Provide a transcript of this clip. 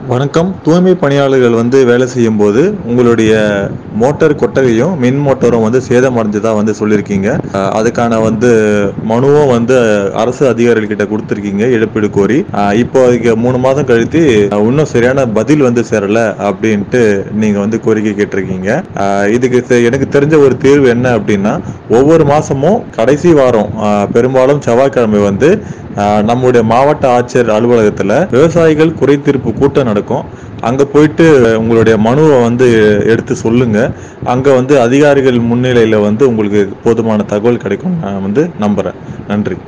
வணக்கம் தூய்மை பணியாளர்கள் வந்து வேலை செய்யும் போது உங்களுடைய மோட்டார் கொட்டகையும் மின் மோட்டாரும் வந்து சேதமடைஞ்சதா வந்து சொல்லியிருக்கீங்க அஹ் அதுக்கான வந்து மனுவும் வந்து அரசு அதிகாரிகள் கிட்ட கொடுத்துருக்கீங்க இழப்பீடு கோரி அஹ் இப்போ அதுக்கு மூணு மாதம் கழித்து அஹ் இன்னும் சரியான பதில் வந்து சேரல அப்படின்ட்டு நீங்க வந்து கோரிக்கை கேட்டிருக்கீங்க அஹ் இதுக்கு தெ- எனக்கு தெரிஞ்ச ஒரு தீர்வு என்ன அப்படின்னா ஒவ்வொரு மாசமும் கடைசி வாரம் அஹ் பெரும்பாலும் செவ்வாய்க்கிழமை வந்து அஹ் நம்முடைய மாவட்ட ஆட்சியர் அலுவலகத்துல விவசாயிகள் குறைதீர்ப்பு கூட்டம் நடக்கும் அங்க போயிட்டு உங்களுடைய மனுவை வந்து எடுத்து சொல்லுங்க அங்க வந்து அதிகாரிகள் முன்னிலையில வந்து உங்களுக்கு போதுமான தகவல் கிடைக்கும் நான் வந்து நம்புறேன் நன்றி